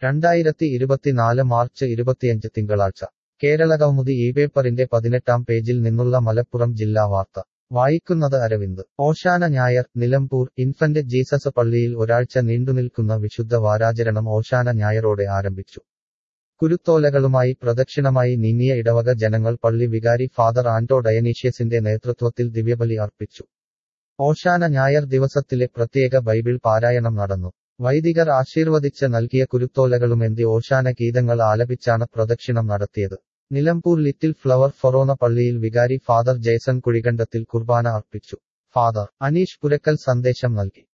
രണ്ടായിരത്തി ഇരുപത്തിനാല് മാർച്ച് ഇരുപത്തിയഞ്ച് തിങ്കളാഴ്ച കേരളകൗമുദി ഈ പേപ്പറിന്റെ പതിനെട്ടാം പേജിൽ നിന്നുള്ള മലപ്പുറം ജില്ലാ വാർത്ത വായിക്കുന്നത് അരവിന്ദ് ഓശാന ഞായർ നിലമ്പൂർ ഇൻഫന്റ് ജീസസ് പള്ളിയിൽ ഒരാഴ്ച നീണ്ടുനിൽക്കുന്ന വിശുദ്ധ വാരാചരണം ഓശാന ഞായറോടെ ആരംഭിച്ചു കുരുത്തോലകളുമായി പ്രദക്ഷിണമായി നീങ്ങിയ ഇടവക ജനങ്ങൾ പള്ളി വികാരി ഫാദർ ആന്റോ ഡയനീഷ്യസിന്റെ നേതൃത്വത്തിൽ ദിവ്യബലി അർപ്പിച്ചു ഓശാന ഞായർ ദിവസത്തിലെ പ്രത്യേക ബൈബിൾ പാരായണം നടന്നു വൈദികർ ആശീർവദിച്ച് നൽകിയ കുരുത്തോലകളുമെന്തി ഓശാന ഗീതങ്ങൾ ആലപിച്ചാണ് പ്രദക്ഷിണം നടത്തിയത് നിലമ്പൂർ ലിറ്റിൽ ഫ്ലവർ ഫൊറോന പള്ളിയിൽ വികാരി ഫാദർ ജേസൺ കുഴികണ്ടത്തിൽ കുർബാന അർപ്പിച്ചു ഫാദർ അനീഷ് പുരക്കൽ സന്ദേശം നൽകി